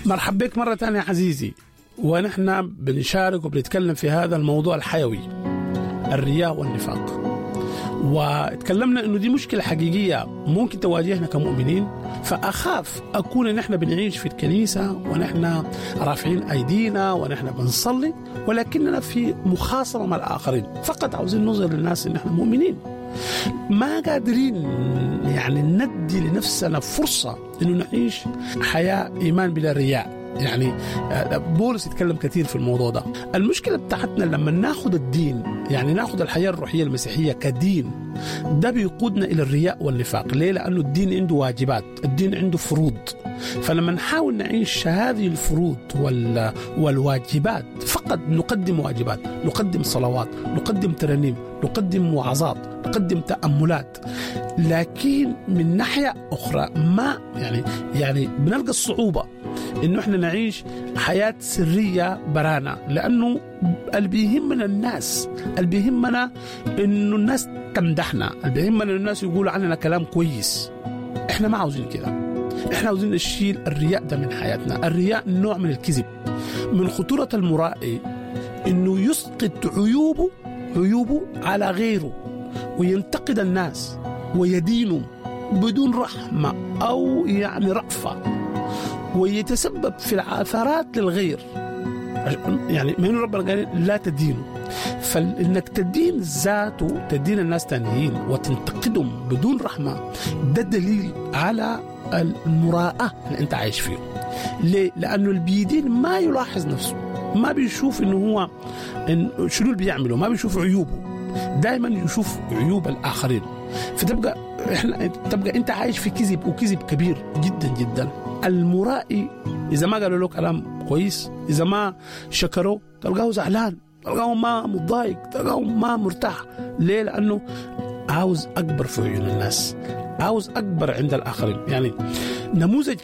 مرحبا بك مرة ثانية عزيزي ونحن بنشارك وبنتكلم في هذا الموضوع الحيوي الرياء والنفاق وتكلمنا انه دي مشكله حقيقيه ممكن تواجهنا كمؤمنين فاخاف اكون نحن بنعيش في الكنيسه ونحن رافعين ايدينا ونحن بنصلي ولكننا في مخاصمه مع الاخرين فقط عاوزين نظهر للناس ان احنا مؤمنين ما قادرين يعني ندي لنفسنا فرصه انه نعيش حياه ايمان بلا رياء يعني بولس يتكلم كثير في الموضوع ده المشكلة بتاعتنا لما ناخد الدين يعني ناخد الحياة الروحية المسيحية كدين ده بيقودنا إلى الرياء والنفاق ليه؟ لأنه الدين عنده واجبات الدين عنده فروض فلما نحاول نعيش هذه الفروض وال... والواجبات فقط نقدم واجبات نقدم صلوات نقدم ترانيم نقدم وعظات نقدم تأملات لكن من ناحية أخرى ما يعني يعني بنلقى الصعوبة انه احنا نعيش حياه سريه برانا لانه اللي بيهمنا الناس اللي بيهمنا انه الناس تمدحنا اللي بيهمنا انه الناس يقولوا عننا كلام كويس احنا ما عاوزين كده احنا عاوزين نشيل الرياء ده من حياتنا الرياء نوع من الكذب من خطوره المرائي انه يسقط عيوبه عيوبه على غيره وينتقد الناس ويدينهم بدون رحمه او يعني رأفه ويتسبب في العثرات للغير يعني من ربنا قال لا تدينوا فانك تدين ذاته تدين الناس تانيين وتنتقدهم بدون رحمه ده دليل على المراءة اللي انت عايش فيه ليه؟ لانه اللي بيدين ما يلاحظ نفسه ما بيشوف انه هو إن شنو اللي بيعمله ما بيشوف عيوبه دائما يشوف عيوب الاخرين فتبقى احنا تبقى انت عايش في كذب وكذب كبير جدا جدا المرائي اذا ما قالوا له كلام كويس اذا ما شكروه تلقاه زعلان تلقاه ما متضايق تلقاه ما مرتاح ليه لانه عاوز اكبر في عيون الناس عاوز اكبر عند الاخرين يعني نموذج